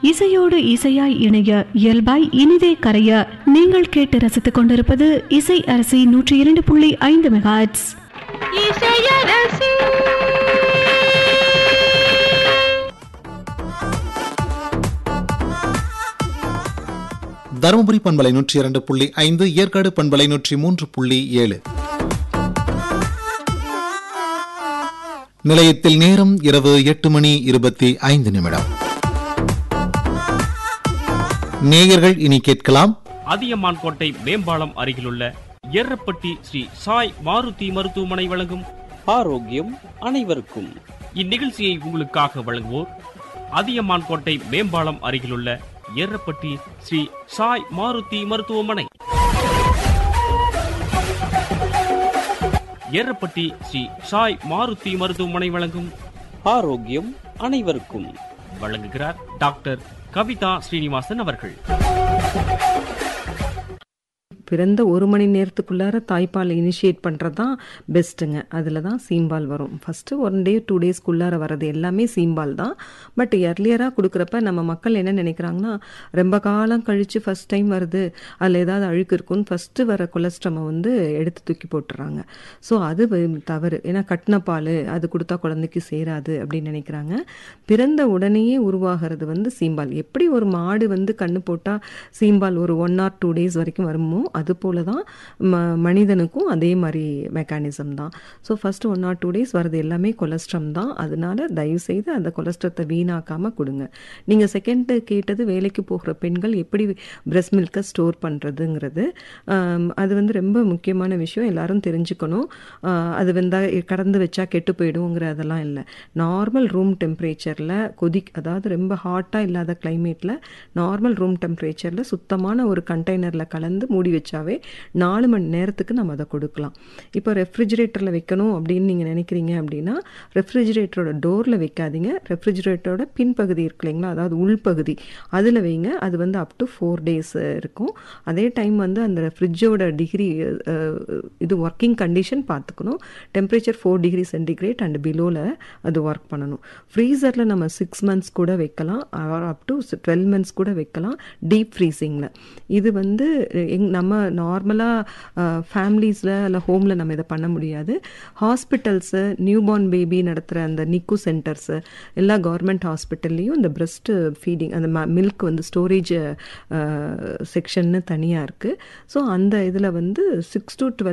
இசையோடு இசையாய் இணைய இயல்பாய் இனிதே கரைய நீங்கள் கேட்டு ரசித்துக் கொண்டிருப்பது இசை அரசி நூற்றி இரண்டு புள்ளி ஐந்து மெகாட்ஸ் இசையரசி தருமபுரி பண்பலை நூற்றி இரண்டு புள்ளி ஐந்து ஏற்காடு பண்பலை நூற்றி மூன்று புள்ளி ஏழு நிலையத்தில் நேரம் இரவு எட்டு மணி இருபத்தி ஐந்து நிமிடம் நேயர்கள் இனி கேட்கலாம் அதியமான் கோட்டை மேம்பாலம் அருகிலுள்ள எர்ரப்பட்டி ஸ்ரீ சாய் மாருதி மருத்துவமனை வழங்கும் ஆரோக்கியம் அனைவருக்கும் இந்நிகழ்ச்சியை உங்களுக்காக வழங்குவோர் அதியமான் கோட்டை மேம்பாலம் அருகிலுள்ள எர்ரப்பட்டி ஸ்ரீ சாய் மாருதி மருத்துவமனை எர்ரப்பட்டி ஸ்ரீ சாய் மாருதி மருத்துவமனை வழங்கும் ஆரோக்கியம் அனைவருக்கும் வழங்குகிறார் டாக்டர் கவிதா ஸ்ரீனிவாசன் அவர்கள் பிறந்த ஒரு மணி நேரத்துக்குள்ளார தாய்ப்பால் இனிஷியேட் பண்ணுறது தான் பெஸ்ட்டுங்க அதில் தான் சீம்பால் வரும் ஃபஸ்ட்டு ஒன் டே டூ டேஸ்க்குள்ளார வர்றது எல்லாமே சீம்பால் தான் பட் எர்லியராக கொடுக்குறப்ப நம்ம மக்கள் என்ன நினைக்கிறாங்கன்னா ரொம்ப காலம் கழித்து ஃபஸ்ட் டைம் வருது அதில் ஏதாவது அழுக்கு இருக்குன்னு ஃபஸ்ட்டு வர கொலஸ்ட்ரமை வந்து எடுத்து தூக்கி போட்டுறாங்க ஸோ அது வ- தவறு ஏன்னா கட்டின பால் அது கொடுத்தா குழந்தைக்கு சேராது அப்படின்னு நினைக்கிறாங்க பிறந்த உடனேயே உருவாகிறது வந்து சீம்பால் எப்படி ஒரு மாடு வந்து கண்ணு போட்டால் சீம்பால் ஒரு ஒன் ஆர் டூ டேஸ் வரைக்கும் வருமோ அது போல தான் ம மனிதனுக்கும் அதே மாதிரி மெக்கானிசம் தான் so first one or two days வரது எல்லாமே கொலஸ்ட்ரம் தான் அதனால தயவுசெய்து அந்த கொலஸ்ட்ரத்தை வீணாக்காமல் கொடுங்க நீங்கள் செகண்ட் கேட்டது வேலைக்கு போகிற பெண்கள் எப்படி பிரஸ்ட் மில்கை ஸ்டோர் பண்ணுறதுங்கிறது அது வந்து ரொம்ப முக்கியமான விஷயம் எல்லாரும் தெரிஞ்சுக்கணும் ஆஹ் அது வந்து கடந்து வச்சா கெட்டு போயிடுங்கிற அதெல்லாம் இல்லை நார்மல் ரூம் டெம்பரேச்சரில் கொதி அதாவது ரொம்ப ஹாட்டாக இல்லாத கிளைமேட்டில் நார்மல் ரூம் டெம்பரேச்சரில் சுத்தமான ஒரு கண்டெய்னரில் கலந்து மூடி வச்சாவே நாலு மணி நேரத்துக்கு நம்ம அதை கொடுக்கலாம் இப்போ ரெஃப்ரிஜிரேட்டரில் வைக்கணும் அப்படின்னு நீங்கள் நினைக்கிறீங்க அப்படின்னா ரெஃப்ரிஜிரேட்டரோட டோரில் வைக்காதீங்க ரெஃப்ரிஜிரேட்டரோட பின்பகுதி இருக்கு இல்லைங்களா அதாவது உள்பகுதி அதில் வைங்க அது வந்து அப் டு ஃபோர் டேஸ் இருக்கும் அதே டைம் வந்து அந்த ஃப்ரிட்ஜோட டிகிரி இது ஒர்க்கிங் கண்டிஷன் பார்த்துக்கணும் temperature four degree centigrade and பிலோவில் அது ஒர்க் பண்ணணும் ஃப்ரீசரில் நம்ம சிக்ஸ் மந்த்ஸ் கூட வைக்கலாம் அப் டு டுவெல் மந்த்ஸ் கூட வைக்கலாம் டீப் ஃப்ரீசிங்கில் இது வந்து எங் நம்ம நார்மலாக ஃபேமிலிஸில் இல்லை ஹோமில் நம்ம இதை பண்ண முடியாது ஹாஸ்பிட்டல்ஸு நியூபார்ன் பேபி நடத்துகிற அந்த நிக்கு சென்டர்ஸு எல்லா கவர்மெண்ட் ஹாஸ்பிட்டல்லையும் இந்த பிரஸ்ட் ஃபீடிங் அந்த மில்க் வந்து ஸ்டோரேஜ் செக்ஷன்னு தனியாக இருக்குது ஸோ அந்த இதில் வந்து சிக்ஸ் டு டுவெல்